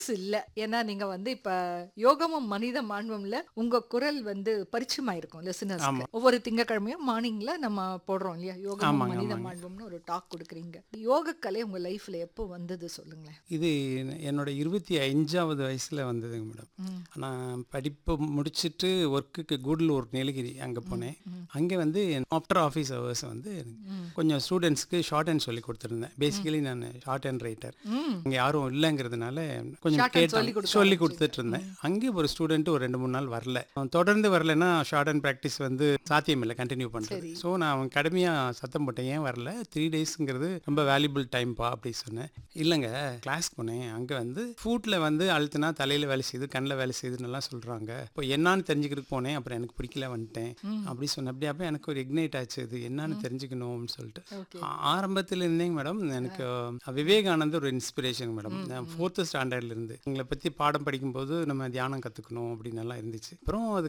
இல்ல. ஏன்னா நீங்க வந்து இப்ப யோகமும் மனித மாண்பும்ல உங்க குரல் வந்து பரிச்சயமாயிருக்கும் லிசனர்ஸ்க்கு. ஆமா. ஒவ்வொரு திங்கட்கிழமையும் மார்னிங்ல நம்ம போடுறோம் இல்லையா? யோகமும் ஆமாங்க, மனித ஆமாங்க. மாண்பும்னு ஒரு டாக் குடுக்குறீங்க. யோகக்கலை உங்க லைஃப்ல எப்போ வந்தது சொல்லுங்களேன்? இது என்னோட 25வது வயசுல வந்ததுங்க மேடம். ம். நான் படிப்பு முடிச்சுட்டு ஒர்க்குக்கு கூடலூர் நீலகிரி அங்கே போனேன் ம். அங்கே வந்து ஆஃப்டர் ஆஃபீஸ் ஹவர்ஸ் வந்து ம். கொஞ்சம் ஸ்டூடெண்ட்ஸ்க்கு ஷார்ட் ஹேண்ட் சொல்லி கொடுத்துருந்தேன் பேசிக்கலி நான் ஷார்ட் ஹேண்ட் ரைட்டர் ம். அங்கே யாரும் இல்லைங்கிறதுனால கொஞ்சம் Short hand சொல்லி கேட்டாங்க கொடுக்க சொல்லி ஆரம்பிச்சீங்க. கொடுத்துட்டு இருந்தேன் அங்கே ஒரு ஸ்டூடெண்ட் ஒரு ரெண்டு மூணு நாள் வரல அவன் தொடர்ந்து வரலைன்னா ஷார்ட் ஹேண்ட் ப்ராக்டிஸ் வந்து சாத்தியம் இல்லை கண்டினியூ பண்ணுறது சரி. ஸோ நான் அவன் கடுமையாக சத்தம் போட்டேன் ஏன் வரல த்ரீ டேஸ்ங்கிறது ரொம்ப வேல்யூபிள் டைம்ப்பா அப்படி சொன்னேன் இல்லைங்க கிளாஸ் போனேன் அங்கே வந்து ஃபுட்டில் வந்து அழுத்தினா தலையில் வேலை செய்யுது கண்ணில் வேலை செய்யுதுன்னு எல்லாம் சொல்கிறாங்க இப்போ என்னன்னு தெரிஞ்சுக்கிறதுக்கு போனேன் அப்புறம் எனக்கு பிடிக்கல வந்துட்டேன் ம். அப்படி சொன்னேன் அப்படி அப்போ எனக்கு ஒரு இக்னைட் ஆச்சு இது என்னன்னு தெரிஞ்சுக்கணும்னு சொல்லிட்டு ஓகே. ஆ- ஆரம்பத்துல இருந்தேங்க மேடம் எனக்கு விவேகானந்த் ஒரு இன்ஸ்பிரேஷன் மேடம் நான் ஃபோர்த்து ஸ்டாண்டர்ட்ல இருந்து உங்களை பற்றி பாடம் படிக்கும்போது நம்ம தியானம் கற்றுக்கணும் அப்படின்னு எல்லாம் இருந்துச்சு அப்புறம் அது